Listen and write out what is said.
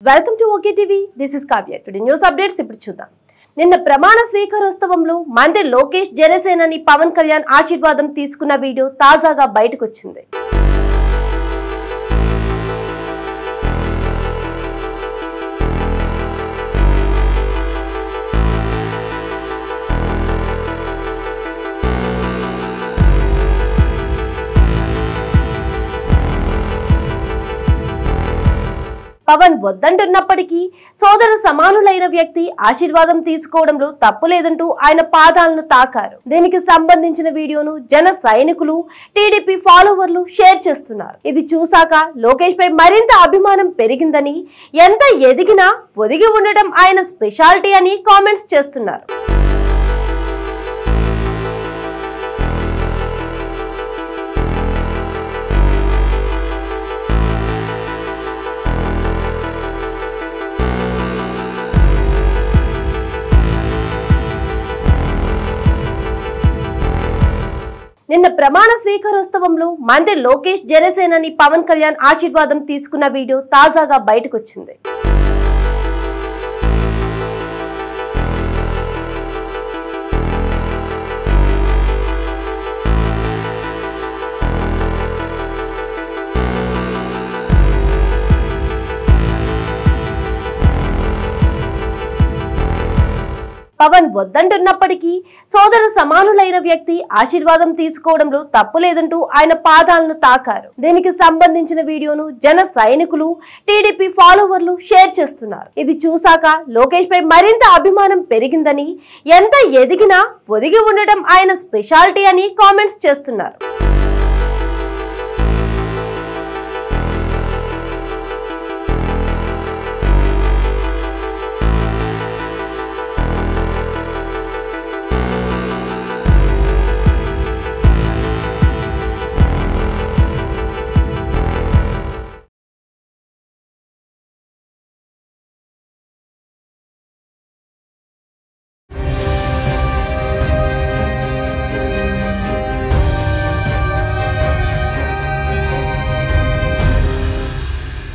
welcome to OK TV this is Kavya today news updates ఇప్పుడు చూద్దాం నిన్న ప్రమాణ స్వీకారోత్సవంలో మంత్రి లోకేష్ జనసేనని పవన్ కళ్యాణ్ ఆశీర్వాదం తీసుకున్న వీడియో తాజాగా బయటకు వచ్చింది పవన్ వద్దంటున్నప్పటికీ సోదర సమానులైన వ్యక్తి ఆశీర్వాదం తీసుకోవడంలో తప్పు లేదంటూ ఆయన పాదాలను తాకారు దీనికి సంబంధించిన వీడియోను జన సైనికులు టీడీపీ ఫాలోవర్లు షేర్ చేస్తున్నారు ఇది చూశాక లోకేష్ పై మరింత అభిమానం పెరిగిందని ఎంత ఎదిగినా ఒదిగి ఉండడం ఆయన స్పెషాలిటీ అని కామెంట్స్ చేస్తున్నారు నిన్న ప్రమాణ స్వీకారోత్సవంలో మంత్రి లోకేష్ జనసేనని పవన్ కళ్యాణ్ ఆశీర్వాదం తీసుకున్న వీడియో తాజాగా బయటకు వచ్చింది పవన్ వద్దంటున్నప్పటికీ సోదర సమానులైన వ్యక్తి ఆశీర్వాదం తీసుకోవడంలో తప్పు లేదంటూ ఆయన పాదాలను తాకారు దీనికి సంబంధించిన వీడియోను జన సైనికులు టీడీపీ ఫాలోవర్లు షేర్ చేస్తున్నారు ఇది చూశాక లోకేష్ పై మరింత అభిమానం పెరిగిందని ఎంత ఎదిగినా ఒదిగి ఉండడం ఆయన స్పెషాలిటీ అని కామెంట్స్ చేస్తున్నారు